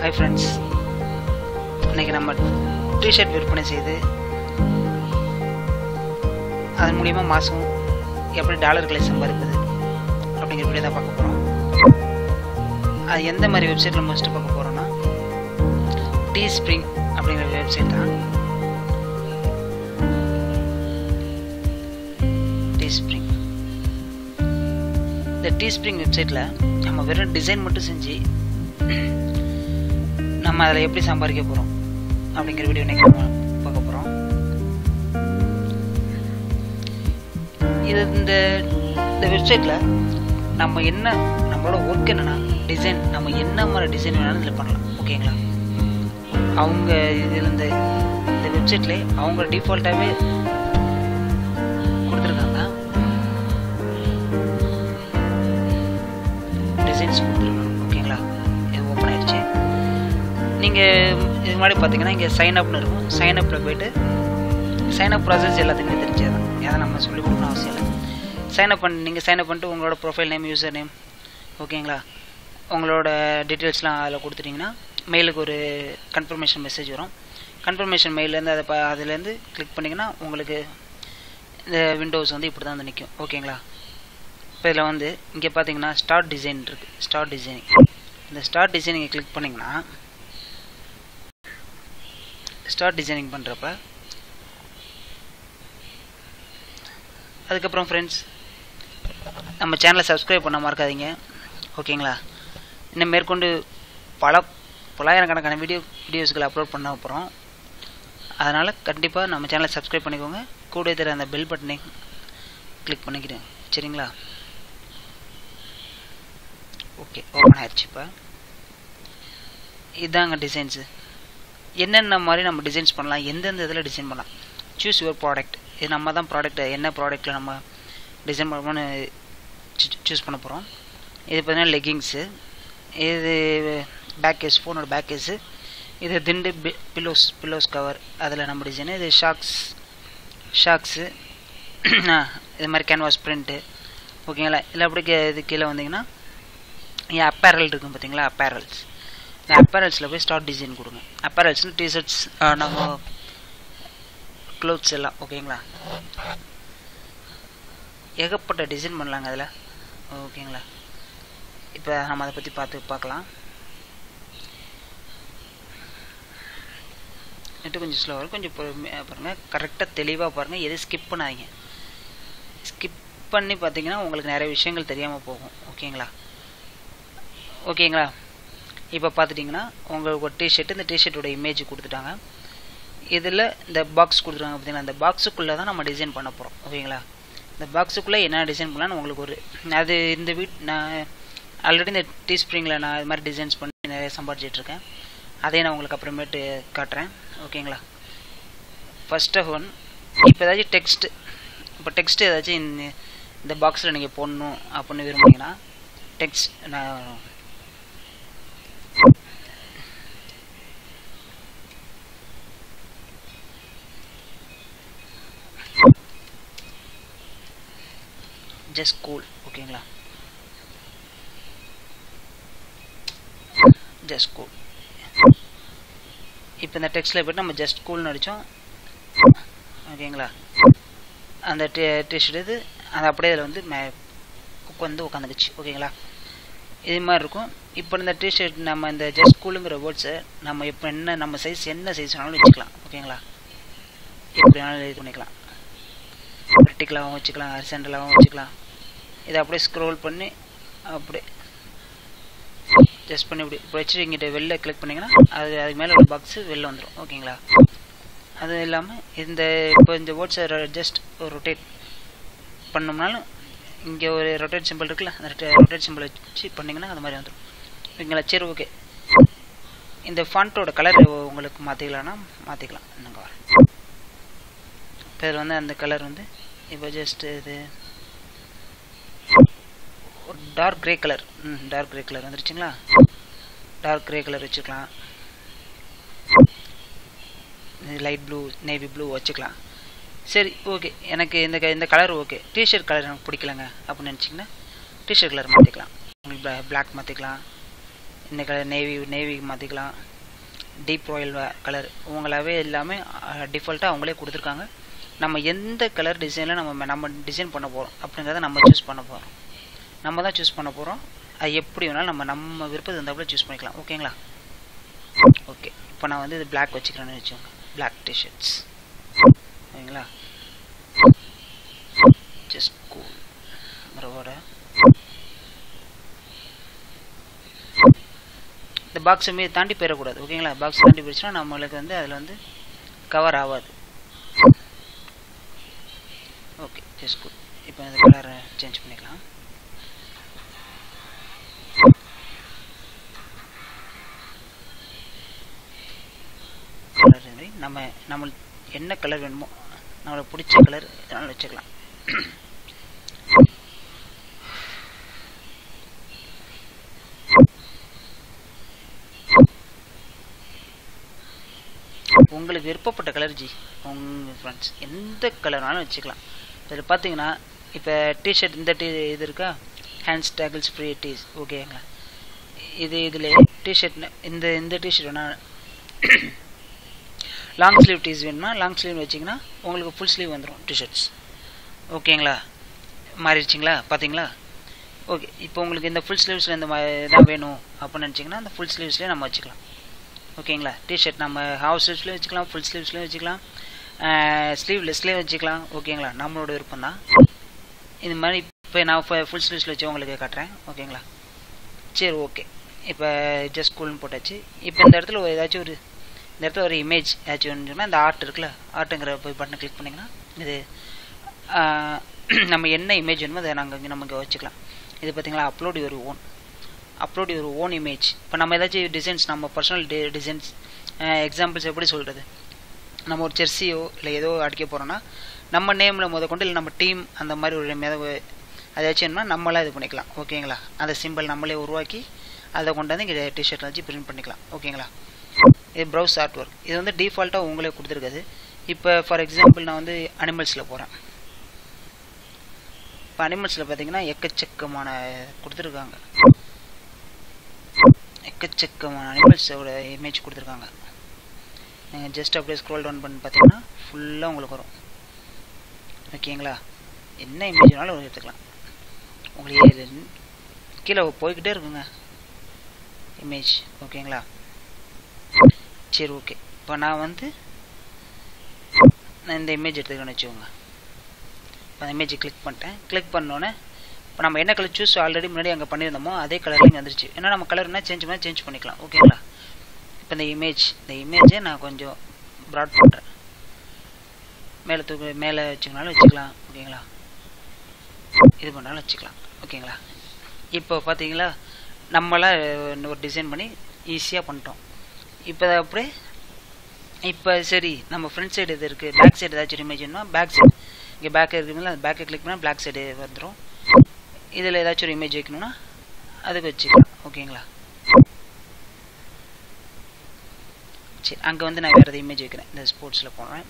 hi friends இன்னைக்கு நம்ம T shirt விற்பனை செய்து அதன் மூலிமா மாதம் எப்படி டாலர்களை சம்பாதிப்பது அப்படிங்கிற வீடியோ தான் பார்க்க போகிறோம் அது எந்த மாதிரி வெப்சைட்டில் முடிச்சுட்டு பார்க்க போகிறோன்னா டீ ஸ்ப்ரிங் அப்படிங்கிற வெப்சைட் தான் டீ ஸ்ப்ரிங் இந்த டீ ஸ்ப்ரிங் வெப்சைட்டில் நம்ம வெறும் டிசைன் மட்டும் செஞ்சு நம்ம அதில் எப்படி சம்பாதிக்க போகிறோம் அப்படிங்கிற வீடியோ இன்னைக்கு நம்ம பார்க்க போகிறோம் இது இந்த இந்த வெப்சைட்டில் நம்ம என்ன நம்மளோட ஒர்க் என்னென்னா டிசைன் நம்ம என்ன மாதிரி டிசைன் வேணாலும் இதில் பண்ணலாம் ஓகேங்களா அவங்க இதில் இந்த இந்த வெப்சைட்லேயே அவங்க டிஃபால்ட்டாகவே கொடுத்துருக்காங்க டிசைன்ஸ் கொடுத்துருக்காங்க ஓகேங்களா இது ஓப்பன் ஆயிடுச்சு நீங்கள் இது முன்னாடி பார்த்தீங்கன்னா இங்கே சைன் அப்னு இருக்கும் சைன் அப்பில் போயிட்டு சைன் அப் ப்ராசஸ் எல்லாத்துக்குமே தெரிஞ்சது தான் எதை நம்ம சொல்லிக் கொடுக்கணும் அவசியம் இல்லை சைன் அப் பண்ணி நீங்கள் சைன் அப் பண்ணிட்டு உங்களோட ப்ரொஃபைல் நேம் யூசர் நேம் ஓகேங்களா உங்களோட டீட்டெயில்ஸ்லாம் அதில் கொடுத்துட்டிங்கன்னா மெயிலுக்கு ஒரு கன்ஃபர்மேஷன் மெசேஜ் வரும் கன்ஃபர்மேஷன் மெயிலேருந்து அதை ப அதுலேருந்து கிளிக் பண்ணிங்கன்னா உங்களுக்கு இந்த விண்டோஸ் வந்து இப்படி தான் வந்து நிற்கும் ஓகேங்களா இப்போ இதில் வந்து இங்கே பார்த்தீங்கன்னா ஸ்டார்ட் டிசைன் இருக்குது ஸ்டார்ட் டிசைனிங் இந்த ஸ்டார்ட் டிசைனிங்கை கிளிக் பண்ணிங்கன்னா ஸ்டார்ட் டிசைனிங் பண்ணுறப்ப அதுக்கப்புறம் ஃப்ரெண்ட்ஸ் நம்ம சேனலை சப்ஸ்கிரைப் பண்ண மறக்காதீங்க ஓகேங்களா இன்னும் மேற்கொண்டு பல பலாயிரக்கணக்கான வீடியோ வீடியோஸ்களை அப்லோட் பண்ண போகிறோம் அதனால் கண்டிப்பாக நம்ம சேனலை சப்ஸ்கிரைப் பண்ணிக்கோங்க கூட தர அந்த பெல் பட்டனை கிளிக் பண்ணிக்கிறேன் சரிங்களா ஓகே ஓப்பன் ஆயிடுச்சு இப்போ இதாங்க டிசைன்ஸு என்னென்ன மாதிரி நம்ம டிசைன்ஸ் பண்ணலாம் எந்தெந்த இதில் டிசைன் பண்ணலாம் சூஸ் யுவர் ப்ராடக்ட் இது நம்ம தான் ப்ராடக்ட் என்ன ப்ராடக்ட்டில் நம்ம டிசைன் பண்ணணும்னு சூஸ் பண்ண போகிறோம் இது பார்த்தீங்கன்னா லெகிங்ஸு இது பேக் கேஸ் ஃபோனோட பேக் கேஸு இது திண்டு பில்லோஸ் பில்லோஸ் கவர் அதில் நம்ம டிசைனு இது ஷாக்ஸ் ஷாக்ஸு இது மாதிரி கேன்வாஸ் பிரிண்ட்டு ஓகேங்களா இல்லை அப்படி கே இது கீழே வந்தீங்கன்னா இங்கே அப்பேரல் இருக்கும் பார்த்தீங்களா அப்பேரல்ஸ் இந்த அப்பேரல்ஸில் போய் ஸ்டார்ட் டிசைன் கொடுங்க அப்பேரல்ஸ்னு டிஷர்ட்ஸ் நம்ம க்ளோத்ஸ் எல்லாம் ஓகேங்களா ஏகப்பட்ட டிசைன் பண்ணலாங்க அதில் ஓகேங்களா இப்போ நம்ம அதை பற்றி பார்த்து பார்க்கலாம் நெட்டு கொஞ்சம் ஸ்லோவாக கொஞ்சம் பொறுமையாக பாருங்கள் கரெக்டாக தெளிவாக பாருங்கள் எதுவும் ஸ்கிப் பண்ணாதீங்க ஸ்கிப் பண்ணி பார்த்தீங்கன்னா உங்களுக்கு நிறைய விஷயங்கள் தெரியாமல் போகும் ஓகேங்களா ஓகேங்களா இப்போ பார்த்துட்டிங்கன்னா உங்களுக்கு ஒரு டிஷர்ட் இந்த டிஷர்ட்டோட இமேஜ் கொடுத்துட்டாங்க இதில் இந்த பாக்ஸ் கொடுத்துருக்காங்க பார்த்தீங்கன்னா அந்த பாக்ஸுக்குள்ளே தான் நம்ம டிசைன் பண்ண போகிறோம் ஓகேங்களா இந்த பாக்ஸுக்குள்ளே என்ன டிசைன் பண்ணலான்னு உங்களுக்கு ஒரு அது இந்த வீட் நான் ஆல்ரெடி இந்த டீ ஸ்ப்ரிங்கில் நான் இது மாதிரி டிசைன்ஸ் பண்ணி நிறைய சம்பாதிச்சிட்ருக்கேன் அதையும் நான் உங்களுக்கு அப்புறமேட்டு காட்டுறேன் ஓகேங்களா ஃபர்ஸ்ட் ஆஃப் ஒன் இப்போ ஏதாச்சும் டெக்ஸ்ட்டு இப்போ டெக்ஸ்ட் ஏதாச்சும் இந்த இந்த பாக்ஸில் நீங்கள் போடணும் அப்படின்னு விரும்புனீங்கன்னா டெக்ஸ்ட் நான் ஜஸ்ட் கூல் ஓகேங்களா ஜஸ்ட் கூல் இப்போ இந்த டெக்ஸ்ட்டில் போய்ட்டு நம்ம ஜஸ்ட் கூல்னு அடித்தோம் ஓகேங்களா அந்த டி டிஷர்ட் இது அது அப்படியே அதில் வந்து மே வந்து உட்காந்துக்குச்சு ஓகேங்களா இது மாதிரி இருக்கும் இப்போ இந்த டிஷர்ட் நம்ம இந்த ஜஸ்ட் கூலுங்கிற வேர்ட்ஸை நம்ம இப்போ என்ன நம்ம சைஸ் என்ன சைஸ் வேணாலும் வச்சுக்கலாம் ஓகேங்களா எப்படி வேணாலும் இது பண்ணிக்கலாம் வெர்டிக்கலாகவும் வச்சுக்கலாம் ஹரிசண்டலாகவும் வச்சுக்கலாம் இதை அப்படியே ஸ்க்ரோல் பண்ணி அப்படியே ஜஸ்ட் பண்ணி இப்படி இப்போ வச்சு இங்கிட்ட வெளில கிளிக் பண்ணிங்கன்னா அது அதுக்கு மேலே ஒரு பாக்ஸு வெளில வந்துடும் ஓகேங்களா அது இல்லாமல் இந்த இப்போ இந்த வேர்ட்ஸை ஜஸ்ட் ஒரு ரொட்டேட் பண்ணோம்னாலும் இங்கே ஒரு ரொட்டேட் சிம்பிள் இருக்குல்ல அந்த ரொட்டேட் சிம்பிள் வச்சு பண்ணிங்கன்னா அது மாதிரி வந்துடும் ஓகேங்களா சரி ஓகே இந்த ஃபாண்ட்டோட கலர் உங்களுக்கு மாற்றிக்கலாம்னா மாற்றிக்கலாம் என்னங்க வரேன் இப்போ இதில் வந்து அந்த கலர் வந்து இப்போ ஜஸ்ட் இது ஒரு டார்க் கிரே கலர் ம் டார்க் கிரே கலர் வந்துருச்சுங்களா டார்க் கிரே கலர் வச்சுக்கலாம் லைட் ப்ளூ நேவி ப்ளூ வச்சுக்கலாம் சரி ஓகே எனக்கு இந்த க- இந்த கலர் ஓகே டிஷர்ட் கலர் எனக்கு பிடிக்கலங்க அப்படின்னு நினச்சிங்கன்னா டிஷர்ட் கலர் மாற்றிக்கலாம் உங்களுக்கு பிளாக் மாற்றிக்கலாம் இந்த கலர் நேவி நேவி மாற்றிக்கலாம் டீப் ராயல் கலர் உங்களாவே எல்லாமே டிஃபால்ட்டாக அவங்களே கொடுத்துருக்காங்க நம்ம எந்த கலர் டிசைனில் நம்ம நம்ம டிசைன் பண்ண போகிறோம் அப்படிங்கிறத நம்ம சூஸ் பண்ண போகிறோம் நம்ம தான் சூஸ் பண்ண போகிறோம் அது எப்படி வேணாலும் நம்ம நம்ம விருப்பத்தை தந்தாப்புல சூஸ் பண்ணிக்கலாம் ஓகேங்களா ஓகே இப்போ நான் வந்து இது பிளாக் வச்சுக்கிறேன்னு வச்சுக்கோங்க பிளாக் டிஷர்ட்ஸ் ஓகேங்களா ஜஸ்ட் கூல் மரோட இந்த பாக்ஸை மீது தாண்டி போயிடக்கூடாது ஓகேங்களா பாக்ஸ் தாண்டி போயிடுச்சுன்னா நம்மளுக்கு வந்து அதில் வந்து கவர் ஆகாது ஓகே ஜஸ்ட் குட் இப்போ இந்த கலரை சேஞ்ச் பண்ணிக்கலாம் கலர் மாதிரி நம்ம நம்ம என்ன கலர் வேணுமோ நம்மளுக்கு பிடிச்ச கலர் எதனாலும் வச்சுக்கலாம் உங்களுக்கு விருப்பப்பட்ட கலர் ஜி உங்கள் ஃப்ரெண்ட்ஸ் எந்த கலர்னாலும் வச்சுக்கலாம் இதில் பார்த்தீங்கன்னா இப்போ டிஷர்ட் இந்த டி இது இருக்கா ஹேண்ட்ஸ் டேக்கிள்ஸ் ஃப்ரீ டீஸ் ஓகேங்களா இது இதில் டிஷர்ட் இந்த இந்த டிஷர்ட் வேணால் லாங் ஸ்லீவ் டீஸ் வேணுமா லாங் ஸ்லீவ் வச்சிங்கன்னா உங்களுக்கு ஃபுல் ஸ்லீவ் வந்துடும் டிஷர்ட்ஸ் ஓகேங்களா மாறிடுச்சிங்களா பார்த்தீங்களா ஓகே இப்போ உங்களுக்கு இந்த ஃபுல் ஸ்லீவ்ஸில் இந்த மாதிரி தான் வேணும் அப்படின்னு நினச்சிங்கன்னா அந்த ஃபுல் ஸ்லீவ்ஸ்லேயே நம்ம வச்சுக்கலாம் ஓகேங்களா டிஷர்ட் நம்ம ஹாஃப் ஸ்லீவ்ஸ்லேயும் வச்சுக்கலாம் ஃபுல் ஸ்லீவ்ஸ்லேயும் வச்சுக்கலாம் ஸ்லீவ்லெஸ்லேயும் வச்சுக்கலாம் ஓகேங்களா நம்மளோட விருப்பம் தான் இது மாதிரி இப்போ நான் ஃபுல் ஸ்லீவ்ஸில் வச்சு உங்களுக்கு காட்டுறேன் ஓகேங்களா சரி ஓகே இப்போ ஜஸ்ட் கூல்னு போட்டாச்சு இப்போ இந்த இடத்துல ஒரு ஏதாச்சும் ஒரு இந்த இடத்துல ஒரு இமேஜ் ஏதாச்சும் ஒன்றுனா இந்த ஆர்ட் இருக்குல்ல ஆர்ட்டுங்கிற போய் பட்டனை கிளிக் பண்ணிங்கன்னா இது நம்ம என்ன இமேஜ் வேணுமோ அதை நாங்கள் இங்கே நமக்கு வச்சுக்கலாம் இது பார்த்தீங்களா upload your own upload your own image இப்போ நம்ம ஏதாச்சும் டிசைன்ஸ் நம்ம பர்சனல் டி டிசைன்ஸ் எக்ஸாம்பிள்ஸ் எப்படி சொல்கிறது நம்ம ஒரு ஜெர்சியோ இல்லை ஏதோ அடிக்க போகிறோன்னா நம்ம நேமில் முத கொண்டு இல்லை நம்ம டீம் அந்த மாதிரி ஒரு மிதவு அதாச்சும்னா நம்மளாக இது பண்ணிக்கலாம் ஓகேங்களா அந்த சிம்பிள் நம்மளே உருவாக்கி அதை கொண்டு வந்து இங்கே டிஷர்ட்டில் வச்சு பிரிண்ட் பண்ணிக்கலாம் ஓகேங்களா இது ப்ரௌஸ் ஆர்ட் ஒர்க் இது வந்து டிஃபால்ட்டாக உங்களே கொடுத்துருக்குது இப்போ ஃபார் எக்ஸாம்பிள் நான் வந்து அனிமல்ஸில் போகிறேன் இப்போ அனிமல்ஸில் பார்த்தீங்கன்னா எக்கச்சக்கமான கொடுத்துருக்காங்க எக்கச்சக்கமான அனிமல்ஸோட இமேஜ் கொடுத்துருக்காங்க நீங்கள் ஜஸ்ட் அப்படியே ஸ்க்ரோல் டவுன் பண்ணி பார்த்தீங்கன்னா ஃபுல்லாக உங்களுக்கு வரும் ஓகேங்களா என்ன இமேஜ் வேணாலும் எடுத்துக்கலாம் உங்களுக்கு கீழே போய்கிட்டே இருக்குங்க இமேஜ் ஓகேங்களா சரி ஓகே இப்போ நான் வந்து நான் இந்த இமேஜ் எடுத்துக்கணும்னு வச்சுக்கோங்க இப்போ அந்த இமேஜை கிளிக் பண்ணிட்டேன் கிளிக் பண்ணோன்னே இப்போ நம்ம என்ன கலர் சூஸ் ஆல்ரெடி முன்னாடி அங்கே பண்ணியிருந்தோமோ அதே கலரில் இங்கே வந்துருச்சு ஏன்னா நம்ம கலர் என்ன சேஞ்ச் பண்ணால் சேஞ்ச் பண்ணிக்கலாம் ஓகேங்களா இப்போ இந்த இமேஜ் இந்த இமேஜை நான் கொஞ்சம் ப்ராட் பண்ணுறேன் மேலே தூக்க மேலே வச்சுக்கனாலும் வச்சுக்கலாம் ஓகேங்களா இது பண்ணாலும் வச்சுக்கலாம் ஓகேங்களா இப்போ பார்த்தீங்களா நம்மளாம் ஒரு டிசைன் பண்ணி ஈஸியாக பண்ணிட்டோம் இப்போ அப்படியே இப்போ சரி நம்ம ஃப்ரண்ட் சைடு இது இருக்குது பேக் சைடு ஏதாச்சும் இமேஜ்னா பேக் சைடு இங்கே பேக் இருக்குதுங்களா அந்த பேக்கை கிளிக் பண்ணால் பேக் சைடு வந்துடும் இதில் ஏதாச்சும் ஒரு இமேஜ் வைக்கணும்னா அதுக்கு வச்சுக்கலாம் ஓகேங்களா சரி அங்கே வந்து நான் வேறு இமேஜ் வைக்கிறேன் இந்த ஸ்போர்ட்ஸில் போடுறேன்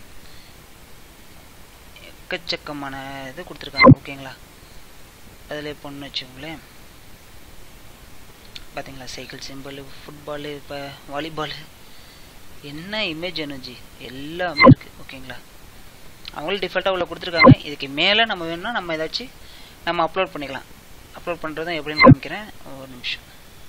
எக்கச்சக்கமான இது கொடுத்துருக்காங்க ஓகேங்களா அதில் பொண்ணு வச்சுக்கோங்களேன் பார்த்தீங்களா சைக்கிள் சிம்பிள் ஃபுட்பாலு இப்போ வாலிபாலு என்ன இமேஜ் எனர்ஜி எல்லாமே இருக்குது ஓகேங்களா அவங்களும் டிஃபால்ட்டாக உள்ள கொடுத்துருக்காங்க இதுக்கு மேலே நம்ம வேணும்னா நம்ம ஏதாச்சும் நம்ம அப்லோட் பண்ணிக்கலாம் அப்லோட் பண்ணுறதும் எப்படின்னு காமிக்கிறேன் ஒரு நிமிஷம்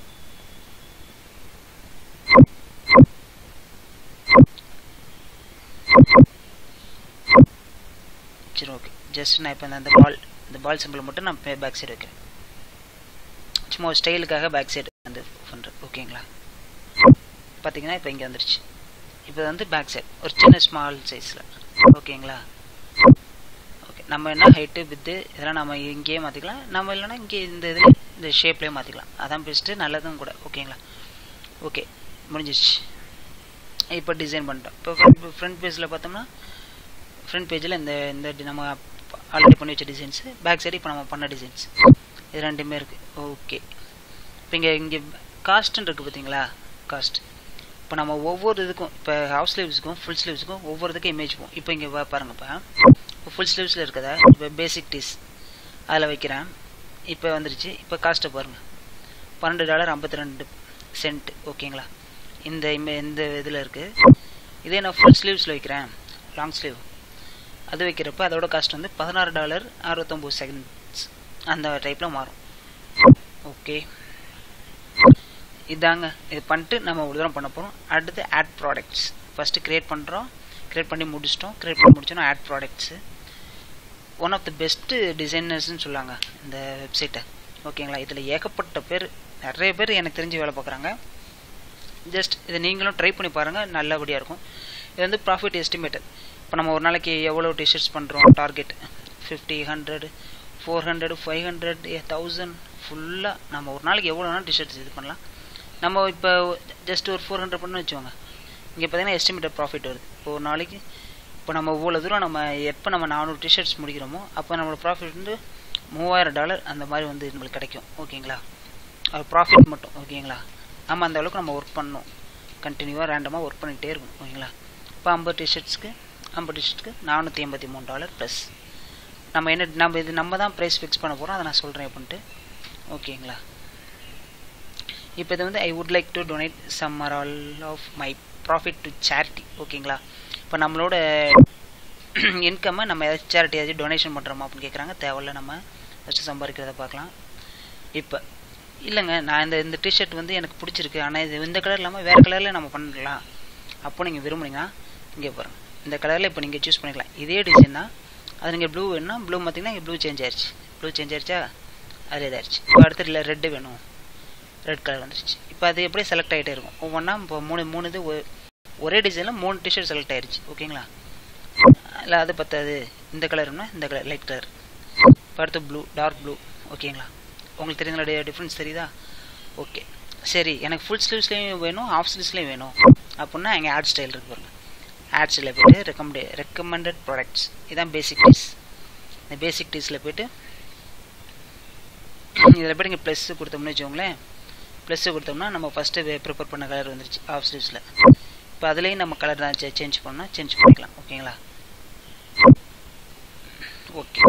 சரி ஓகே ஜஸ்ட் நான் இப்போ அந்த பால் இந்த பால் சிம்பிள் மட்டும் நான் பேக் சைடு வைக்கிறேன் சும்மா ஒரு ஸ்டைலுக்காக பேக் சைடு வந்து பண்ணுறேன் ஓகேங்களா பார்த்தீங்கன்னா இப்போ இங்கே வந்துருச்சு இப்போ வந்து பேக் சைடு ஒரு சின்ன ஸ்மால் சைஸில் ஓகேங்களா ஓகே நம்ம என்ன ஹைட்டு வித்து இதெல்லாம் நம்ம இங்கேயே மாற்றிக்கலாம் நம்ம இல்லைனா இங்கே இந்த இதில் இந்த ஷேப்லேயே மாற்றிக்கலாம் அதான் பெஸ்ட்டு நல்லதும் கூட ஓகேங்களா ஓகே முடிஞ்சிச்சு இப்போ டிசைன் பண்ணிட்டோம் இப்போ ஃப்ரண்ட் பேஜில் பார்த்தோம்னா ஃப்ரண்ட் பேஜில் இந்த இந்த நம்ம ஆல்ரெடி பண்ணி வச்ச டிசைன்ஸு பேக் சைடு இப்போ நம்ம பண்ண டிசைன்ஸ் இது ரெண்டுமே இருக்குது ஓகே இப்போ இங்கே இங்கே காஸ்ட்டுன்னு இருக்குது பார்த்தீங்களா காஸ்ட் இப்போ நம்ம ஒவ்வொரு இதுக்கும் இப்போ ஹாஃப் ஸ்லீவ்ஸுக்கும் ஃபுல் ஸ்லீவ்ஸுக்கும் ஒவ்வொருத்துக்கும் இமேஜ் போகும் இப்போ இங்கே பாருங்கப்பா இப்போ ஃபுல் ஸ்லீவ்ஸில் இருக்கதா இப்போ பேசிக் டீஸ் அதில் வைக்கிறேன் இப்போ வந்துருச்சு இப்போ காஸ்ட்டை பாருங்கள் பன்னெண்டு டாலர் ஐம்பத்தி ரெண்டு சென்ட் ஓகேங்களா இந்த இம இந்த இதில் இருக்குது இதே நான் ஃபுல் ஸ்லீவ்ஸில் வைக்கிறேன் லாங் ஸ்லீவ் அது வைக்கிறப்ப அதோட காஸ்ட் வந்து பதினாறு டாலர் அறுபத்தொம்போது செகண்ட்ஸ் அந்த டைப்பில் மாறும் ஓகே இதாங்க இது பண்ணிட்டு நம்ம ஒரு தூரம் பண்ண போகிறோம் அடுத்து ஆட் ப்ராடக்ட்ஸ் ஃபஸ்ட்டு க்ரியேட் பண்ணுறோம் க்ரியேட் பண்ணி முடிச்சிட்டோம் க்ரியேட் பண்ணி முடிச்சோன்னா add products one of the best டிசைனர்ஸ்னு சொல்லாங்க இந்த வெப்சைட்டை ஓகேங்களா இதில் ஏகப்பட்ட பேர் நிறைய பேர் எனக்கு தெரிஞ்சு வேலை பார்க்குறாங்க ஜஸ்ட் இதை நீங்களும் ட்ரை பண்ணி பாருங்கள் நல்லபடியாக இருக்கும் இது வந்து ப்ராஃபிட் எஸ்டிமேட்டட் இப்போ நம்ம ஒரு நாளைக்கு எவ்வளோ டிஷர்ட்ஸ் பண்ணுறோம் target fifty hundred four hundred five hundred thousand ஃபுல்லாக நம்ம ஒரு நாளைக்கு எவ்வளோ வேணால் டிஷர்ட்ஸ் இது பண்ணலாம் நம்ம இப்போ ஜஸ்ட் ஒரு ஃபோர் ஹண்ட்ரட் பண்ணு வச்சுக்கோங்க இங்கே பார்த்தீங்கன்னா எஸ்டிமேட்டட் ப்ராஃபிட் வருது இப்போ ஒரு நாளைக்கு இப்போ நம்ம இவ்வளோ தூரம் நம்ம எப்போ நம்ம நானூறு டிஷர்ட்ஸ் முடிக்கிறோமோ அப்போ நம்மளோட ப்ராஃபிட் வந்து மூவாயிரம் டாலர் அந்த மாதிரி வந்து நம்மளுக்கு கிடைக்கும் ஓகேங்களா அது ப்ராஃபிட் மட்டும் ஓகேங்களா நம்ம அந்த அளவுக்கு நம்ம ஒர்க் பண்ணணும் கண்டினியூவாக ரேண்டமாக ஒர்க் பண்ணிகிட்டே இருக்கணும் ஓகேங்களா இப்போ ஐம்பது டிஷர்ட்ஸ்க்கு ஐம்பது டிஷர்ட்ஸ்க்கு நானூற்றி எண்பத்தி மூணு டாலர் ப்ளஸ் நம்ம என்ன நம்ம இது நம்ம தான் ப்ரைஸ் ஃபிக்ஸ் பண்ண போகிறோம் அதை நான் சொல்கிறேன் அப்படின்ட்டு ஓகேங்களா இப்போ இது வந்து I would like to donate some or all of my profit to charity ஓகேங்களா இப்போ நம்மளோட இன்கம்மை நம்ம ஏதாச்சும் சேரிட்டி ஏதாச்சும் டொனேஷன் பண்ணுறோமா அப்படின்னு கேட்குறாங்க தேவையில்ல நம்ம ஃபஸ்ட்டு சம்பாதிக்கிறத பார்க்கலாம் இப்போ இல்லைங்க நான் இந்த இந்த டிஷர்ட் வந்து எனக்கு பிடிச்சிருக்கு ஆனால் இது இந்த கலர் இல்லாமல் வேறு கலரில் நம்ம பண்ணலாம் அப்போ நீங்கள் விரும்புனீங்கன்னா இங்கே பாருங்கள் இந்த கலரில் இப்போ நீங்கள் சூஸ் பண்ணிக்கலாம் இதே டிசைன் தான் அது நீங்கள் ப்ளூ வேணும்னா ப்ளூ பார்த்தீங்கன்னா இங்கே ப்ளூ சேஞ்ச் ஆயிடுச்சு ப்ளூ சேஞ்ச் ஆயிடுச்சா அது இதாகிடுச்சு இப்போ அடுத்து இல்லை ரெட்டு வேணும் ரெட் கலர் வந்துருச்சு இப்போ அது எப்படி செலக்ட் ஆகிட்டே இருக்கும் ஒவ்வொன்றா இப்போ மூணு மூணு இது ஒரே டிசைனில் மூணு டிஷர்ட் செலக்ட் ஆயிடுச்சு ஓகேங்களா இல்லை அது பத்தாது இந்த கலர்னா இந்த கலர் லைட் கலர் இப்போ அடுத்து ப்ளூ டார்க் ப்ளூ ஓகேங்களா உங்களுக்கு தெரியுங்களா டிஃப்ரென்ஸ் தெரியுதா ஓகே சரி எனக்கு ஃபுல் ஸ்லீவ்ஸ்லேயும் வேணும் ஆஃப் ஸ்லீவ்ஸ்லேயும் வேணும் அப்படின்னா எங்கள் ஆட் ஸ்டைல் இருக்கு பாருங்க ஆட் ஸ்டைலில் போய்ட்டு ரெக்கமெண்டே ரெக்கமெண்டட் ப்ராடக்ட்ஸ் இதான் பேசிக் டீஸ் இந்த பேசிக் டீஸில் போய்ட்டு இதில் போய்ட்டு இங்கே ப்ளஸ்ஸு கொடுத்தோம்னு வச்சுக்கோங்களேன் ப்ளஸ்ஸு கொடுத்தோம்னா நம்ம ஃபஸ்ட்டு ப்ரிப்பேர் பண்ண கலர் வந்துருச்சு ஆஃப் ஸ்லீவ்ஸில் இப்போ அதுலேயும் நம்ம கலர் தான் சேஞ்ச் பண்ணால் சேஞ்ச் பண்ணிக்கலாம் ஓகேங்களா ஓகே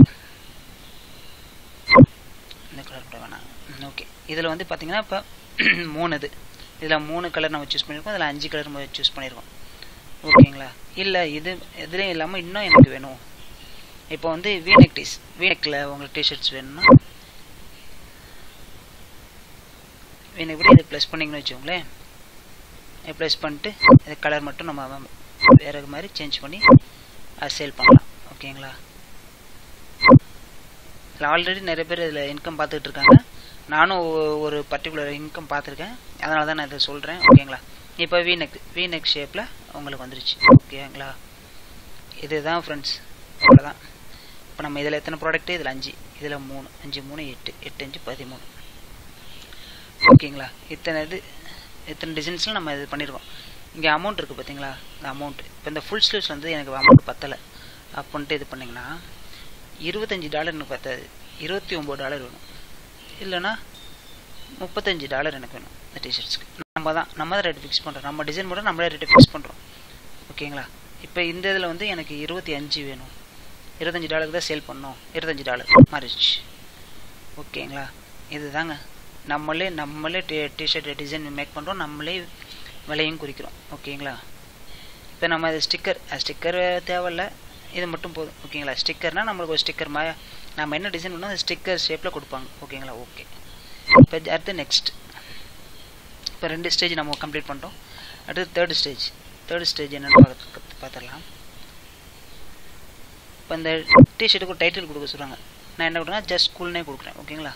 இந்த கலர் கூட வேணாம் ஓகே இதில் வந்து பார்த்தீங்கன்னா இப்போ மூணு இது இதில் மூணு கலர் நம்ம சூஸ் பண்ணியிருக்கோம் இதில் அஞ்சு கலர் நம்ம சூஸ் பண்ணியிருக்கோம் ஓகேங்களா இல்லை இது இதுலேயும் இல்லாமல் இன்னும் எனக்கு வேணும் இப்போ வந்து வீனெக் டீஸ் வீனெக்கில் உங்களுக்கு டிஷர்ட்ஸ் வேணும்னா வீனெக் கூட இதை ப்ளஸ் பண்ணிங்கன்னு வச்சுக்கோங்களேன் ப்ளஸ் பண்ணிட்டு இது கலர் மட்டும் நம்ம வேறு மாதிரி சேஞ்ச் பண்ணி அது சேல் பண்ணலாம் ஓகேங்களா இதில் ஆல்ரெடி நிறைய பேர் இதில் இன்கம் பார்த்துக்கிட்டு இருக்காங்க நானும் ஒரு பர்டிகுலர் இன்கம் பார்த்துருக்கேன் அதனால தான் நான் இதை சொல்கிறேன் ஓகேங்களா இப்போ வீனெக் வீனெக் ஷேப்பில் உங்களுக்கு வந்துருச்சு ஓகேங்களா இதுதான் ஃப்ரெண்ட்ஸ் அவ்வளோதான் இப்போ நம்ம இதில் எத்தனை ப்ராடக்ட்டு இதில் அஞ்சு இதில் மூணு அஞ்சு மூணு எட்டு எட்டு அஞ்சு பதிமூணு ஓகேங்களா இத்தனை இது இத்தனை டிசைன்ஸில் நம்ம இது பண்ணியிருக்கோம் இங்கே அமௌண்ட் இருக்குது பார்த்தீங்களா இந்த அமௌண்ட் இப்போ இந்த ஃபுல் ஸ்லீவ்ஸ் வந்து எனக்கு அமௌண்ட் பத்தலை அப்படின்ட்டு இது பண்ணிங்கன்னா இருபத்தஞ்சி டாலர் எனக்கு பத்தாது இருபத்தி ஒம்பது டாலர் வேணும் இல்லைன்னா முப்பத்தஞ்சு டாலர் எனக்கு வேணும் இந்த டிஷர்ட்ஸ்க்கு நம்ம தான் நம்ம தான் ரேட்டு ஃபிக்ஸ் பண்ணுறோம் நம்ம டிசைன் மட்டும் நம்மளே ரேட்டு ஃபிக்ஸ் பண்ணுறோம் ஓகேங்களா இப்போ இந்த இதில் வந்து எனக்கு இருபத்தி அஞ்சு வேணும் இருபத்தஞ்சி டாலருக்கு தான் சேல் பண்ணோம் இருபத்தஞ்சி டாலர் மாறிடுச்சு ஓகேங்களா இதுதாங்க நம்மளே நம்மளே டி டிஷர்ட் டிசைன் மேக் பண்ணுறோம் நம்மளே விலையும் குறிக்கிறோம் ஓகேங்களா இப்போ நம்ம இது ஸ்டிக்கர் ஸ்டிக்கர் தேவையில்ல இது மட்டும் போதும் ஓகேங்களா ஸ்டிக்கர்னால் நம்மளுக்கு ஒரு ஸ்டிக்கர் மாதிரி நம்ம என்ன டிசைன் பண்ணோம் அந்த ஸ்டிக்கர் ஷேப்பில் கொடுப்பாங்க ஓகேங்களா ஓகே இப்போ அடுத்து நெக்ஸ்ட் இப்போ ரெண்டு ஸ்டேஜ் நம்ம கம்ப்ளீட் பண்ணிட்டோம் அடுத்து தேர்ட் ஸ்டேஜ் தேர்ட் ஸ்டேஜ் என்னென்னு பார்த்து பார்த்துடலாம் இப்போ இந்த டிஷர்ட்டுக்கு ஒரு டைட்டில் கொடுக்க சொல்கிறாங்க நான் என்ன கொடுக்குறேன் ஜஸ்ட் ஸ்கூல்னே கொடுக்குறேன் ஓகேங்களா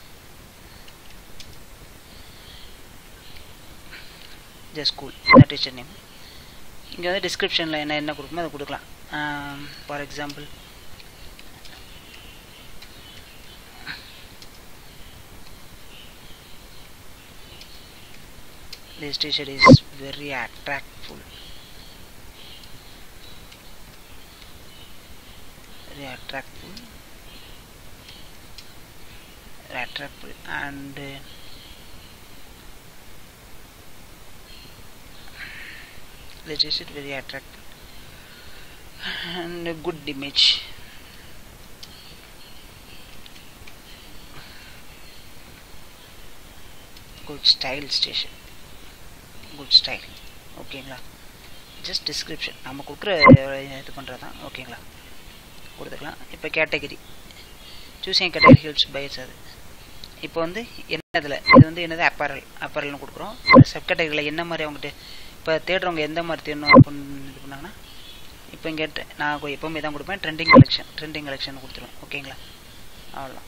ஜஸ்ட் ஸ்கூல் இந்த டீச்சர் நேம் இங்கே வந்து டிஸ்கிரிப்ஷனில் என்ன என்ன கொடுக்குமோ அதை கொடுக்கலாம் for example this t-shirt is very attractful very attractful attractful and uh, the t-shirt very attractive and a good image good style station good style ஓகேங்களா ஜஸ்ட் டிஸ்கிரிப்ஷன் நம்ம கொடுக்குற இது பண்ணுறது தான் ஓகேங்களா கொடுத்துக்கலாம் இப்போ category choosing category helps buys அது இப்போ வந்து என்ன இதில் இது வந்து என்னது அப்பரல் அப்பரல்னு கொடுக்குறோம் சப் கேட்டகரியில் என்ன மாதிரி அவங்ககிட்ட இப்போ தேடுறவங்க எந்த மாதிரி தேடணும் அப்படின்னு இது பண்ணாங்கன்னா இப்போ இங்கே நான் கொ- எப்பவுமே தான் கொடுப்பேன் ட்ரெண்டிங் கலெக்ஷன் ட்ரெண்டிங் கலெக்ஷன் கொடுத்துருவேன் ஓகேங்களா அவ்வளோதான்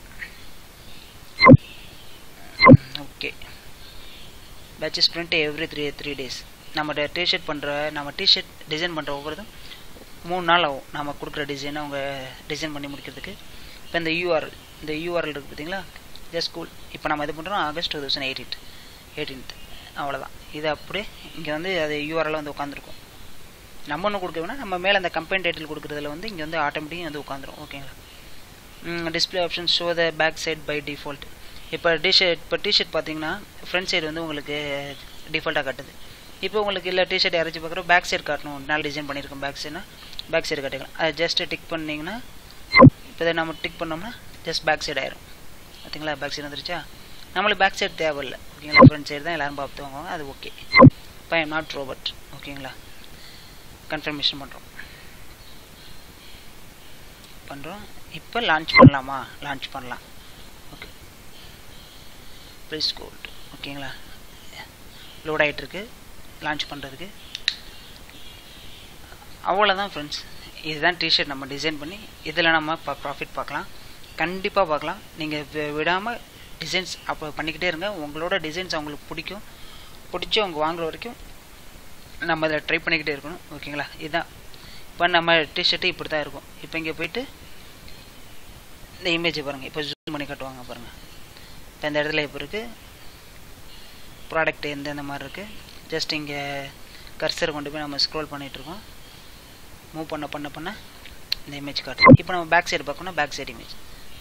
okay patches print every three three days நம்ம டிஷர்ட் பண்ணுற நம்ம டிஷர்ட் டிசைன் பண்ணுற ஒவ்வொருதும் மூணு நாள் ஆகும் நம்ம கொடுக்குற டிசைனை அவங்க டிசைன் பண்ணி முடிக்கிறதுக்கு இப்போ இந்த யூஆர்எல் இந்த யூஆர்எல் இருக்குது பார்த்தீங்களா ஜஸ்ட் ஸ்கூல் இப்போ நம்ம இது பண்ணுறோம் August two thousand eighteen eighteenth அவ்வளோதான் இது அப்படியே இங்கே வந்து அது யூஆர்எல் வந்து உட்காந்துருக்கும் நம்ம ஒன்று கொடுக்க வேணா நம்ம மேலே அந்த கம்பெனி டைட்டில் கொடுக்குறதுல வந்து இங்கே வந்து ஆட்டோமேட்டிக்காக வந்து உட்காந்துரும் ஓகேங்களா display option show the back side by default இப்போ டிஷர்ட் இப்போ டிஷர்ட் பார்த்தீங்கன்னா ஃப்ரண்ட் சைடு வந்து உங்களுக்கு டிஃபால்ட்டாக காட்டுது இப்போ உங்களுக்கு இல்லை டிஷர்ட் யாராச்சும் பார்க்குறோம் பேக் சைடு காட்டணும் நாலு டிசைன் பண்ணியிருக்கோம் பேக் சைடுனா பேக் சைடு காட்டிக்கலாம் அதை ஜஸ்ட் டிக் பண்ணிங்கன்னா இப்போ இதை நம்ம டிக் பண்ணோம்னா ஜஸ்ட் பேக் சைடு ஆயிரும் பார்த்தீங்களா பேக் சைடு வந்துருச்சா நம்மளுக்கு பேக் சைடு தேவையில்லை ஓகேங்களா ஃப்ரண்ட் சைடு தான் எல்லாரும் பார்த்துவாங்க அது ஓகே இப்போ ஐம் நாட் ரோபோட் ஓகேங்களா கன்ஃபர்மேஷன் பண்ணுறோம் பண்ணுறோம் இப்போ லான்ச் பண்ணலாமா லான்ச் பண்ணலாம் ஓகே ப்ரைஸ் கோல்டு ஓகேங்களா லோட் ஆகிட்டுருக்கு லான்ச் பண்ணுறதுக்கு அவ்வளோதான் ஃப்ரெண்ட்ஸ் இதுதான் டிஷர்ட் நம்ம டிசைன் பண்ணி இதில் நம்ம ப்ராஃபிட் பார்க்கலாம் கண்டிப்பாக பார்க்கலாம் நீங்கள் விடாமல் டிசைன்ஸ் அப்போ பண்ணிக்கிட்டே இருங்க உங்களோட டிசைன்ஸ் அவங்களுக்கு பிடிக்கும் பிடிச்சி அவங்க வாங்குற வரைக்கும் நம்ம அதை ட்ரை பண்ணிக்கிட்டே இருக்கணும் ஓகேங்களா இதுதான் இப்போ நம்ம டிஷர்ட்டு இப்படி தான் இருக்கும் இப்போ இங்கே போயிட்டு இந்த இமேஜை பாருங்கள் இப்போ ஜூம் பண்ணி காட்டுவாங்க பாருங்கள் இப்போ இந்த இடத்துல இப்போ இருக்குது ப்ராடக்ட் எந்தெந்த மாதிரி இருக்குது ஜஸ்ட் இங்கே கர்சர் கொண்டு போய் நம்ம ஸ்க்ரோல் பண்ணிகிட்ருக்கோம் மூவ் பண்ண பண்ண பண்ண இந்த இமேஜ் காட்டும் இப்போ நம்ம பேக் சைடு பார்க்கணும் பேக் சைடு இமேஜ்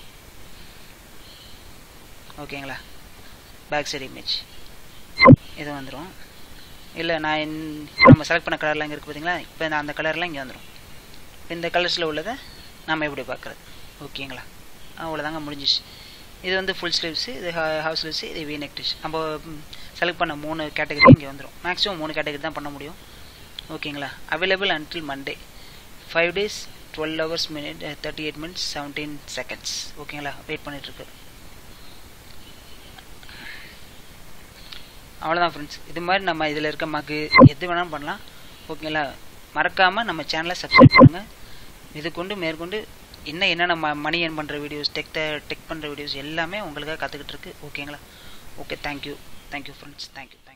ஓகேங்களா பேக் சைடு இமேஜ் இது வந்துடும் இல்லை நான் இன்- நம்ம செலக்ட் பண்ண கலர்லாம் இங்கே இருக்குது பார்த்தீங்களா இப்போ நான் அந்த கலர்லாம் இங்கே வந்துடும் இப்போ இந்த கலர்ஸில் உள்ளதை நம்ம எப்படி பார்க்குறது ஓகேங்களா அவ்வளோதாங்க முடிஞ்சிச்சு இது வந்து ஃபுல் ஸ்லீவ்ஸு இது ஹாஃப் ஸ்லீவ்ஸு இது வி நெக் டிஷ் நம்ம செலக்ட் பண்ண மூணு கேட்டகரி இங்கே வந்துடும் மேக்ஸிமம் மூணு கேட்டகரி தான் பண்ண முடியும் ஓகேங்களா available until Monday five days twelve hours minute thirty eight minutes seventeen seconds ஓகேங்களா வெயிட் பண்ணிகிட்ருக்கு அவ்வளோதான் ஃப்ரெண்ட்ஸ் இது மாதிரி நம்ம இதில் இருக்க மக்கு எது வேணாலும் பண்ணலாம் ஓகேங்களா மறக்காமல் நம்ம சேனலை சப்ஸ்கிரைப் பண்ணுங்கள் இது கொண்டு மேற்கொண்டு இன்னும் என்னென்ன ம மணி ஏர்ன் பண்ணுற வீடியோஸ் டெக் டெக் பண்ணுற வீடியோஸ் எல்லாமே உங்களுக்காக கற்றுக்கிட்டு இருக்கு ஓகேங்களா okay thank you thank you friends thank you